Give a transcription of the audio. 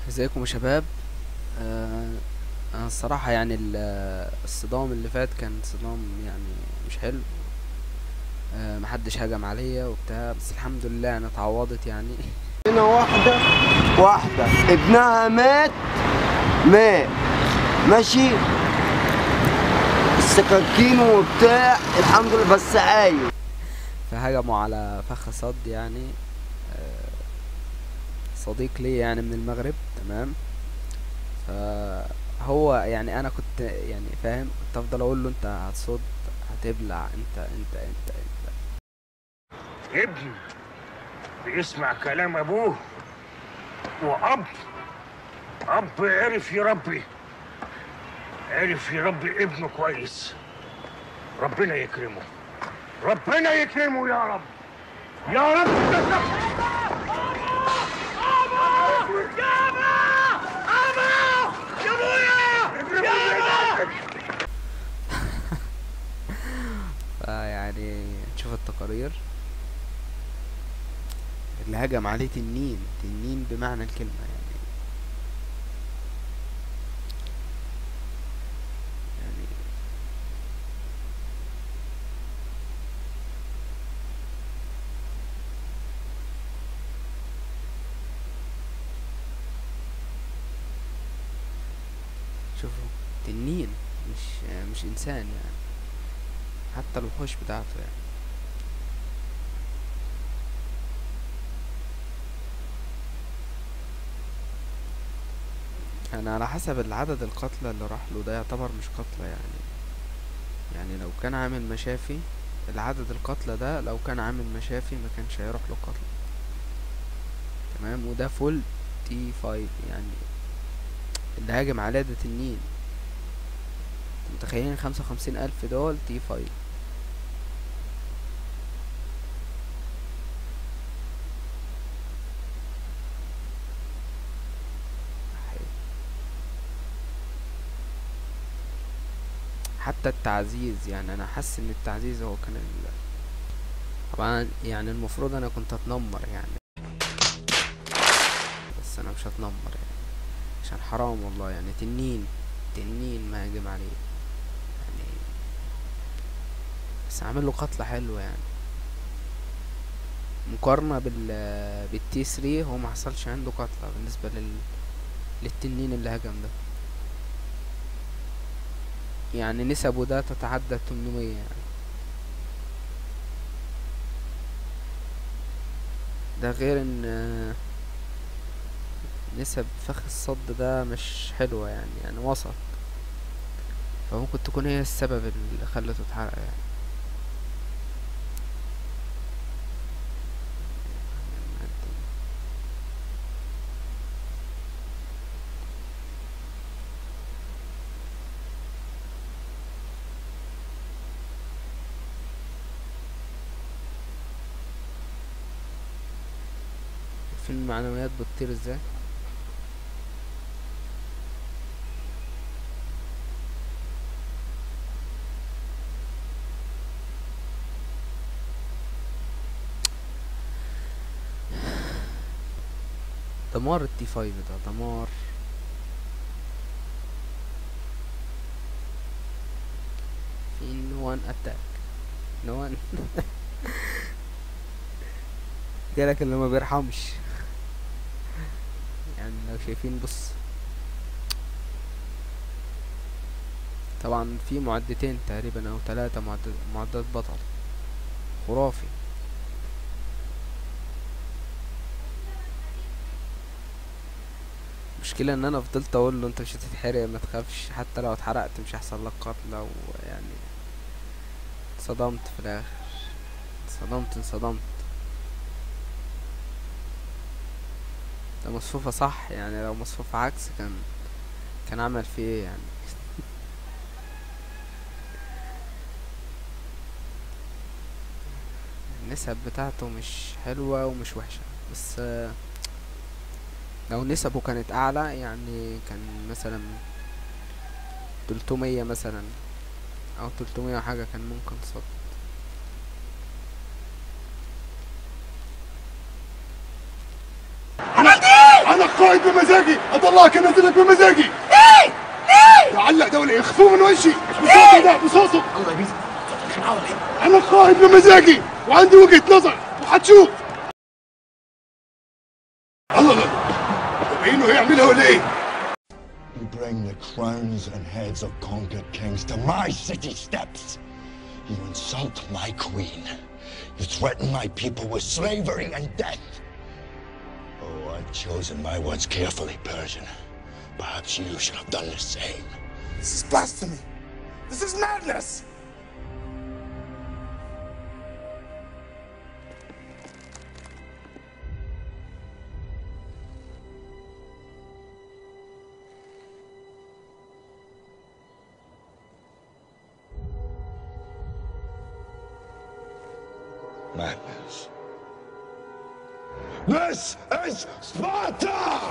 ازيكم يا شباب آه انا الصراحة يعني ال- الصدام اللي فات كان صدام يعني مش حلو آه محدش هجم عليا وبتاع بس الحمد لله انا اتعوضت يعني هنا واحدة واحدة ابنها مات مات ماشي السكاكين وبتاع الحمد لله بس عايش فهجموا على فخ صد يعني آه صديق لي يعني من المغرب تمام فهو يعني انا كنت يعني فاهم كنت افضل اقول له انت هتصد هتبلع انت انت انت انت ابني بيسمع كلام ابوه واب اب عرف يربي عرف يربي ابنه كويس ربنا يكرمه ربنا يكرمه يا رب يا رب فيعني نشوف التقارير اللي هجم عليه تنين تنين بمعنى الكلمة يعني يعني شوفوا تنين مش مش انسان يعني حتى الوحوش بتاعته يعني انا على حسب العدد القتلى اللي راح له ده يعتبر مش قتلى يعني يعني لو كان عامل مشافي العدد القتلى ده لو كان عامل مشافي ما كانش هيروح له قتل تمام وده فول تي فايف يعني اللي هاجم عليه ده تنين متخيلين خمسة وخمسين ألف دول تي فايف حتى التعزيز يعني انا حاسس ان التعزيز هو كان ال... طبعا يعني المفروض انا كنت اتنمر يعني بس انا مش هتنمر يعني عشان حرام والله يعني تنين تنين ما هاجم عليه يعني بس عامل له قتلة حلوة يعني مقارنة بال بالتي 3 هو ما حصلش عنده قتلة بالنسبة لل للتنين اللي هجم ده يعني نسبه ده تتعدى 800 يعني ده غير ان آه، نسب فخ الصد ده مش حلوة يعني يعني وسط فممكن تكون هي السبب اللي خلته اتحرق يعني في المعنويات بتطير ازاي دمار التي فايف ده دمار في نو وان اتاك نو وان جالك اللي ما بيرحمش يعني لو شايفين بص طبعا في معدتين تقريبا او ثلاثة معدات معدات بطل خرافي المشكلة ان انا فضلت اقول له انت مش هتتحرق ما تخافش حتى لو اتحرقت مش هيحصل لك قتلة ويعني صدمت في الاخر صدمت انصدمت ده مصفوفة صح يعني لو مصفوفة عكس كان كان عمل فيه ايه يعني النسب بتاعته مش حلوة ومش وحشة بس آه، لو نسبه كانت أعلى يعني كان مثلا تلتمية مثلا أو تلتمية وحاجة كان ممكن صد انا قائد بمزاجي اطلعك انزلك بمزاجي ليه؟ ليه؟ تعلق دولة يخفوه من وشي بصوته ده بصوته الله يبيزك انا قائد بمزاجي وعندي وجهة نظر وهتشوف الله الله باينه هيعملها ولا ايه؟ You bring the crowns and heads of conquered kings to my city steps. You insult my queen. You threaten my people with slavery and death. Oh, I've chosen my words carefully, Persian. Perhaps you should have done the same. This is blasphemy. This is madness. Madness. This is Sparta!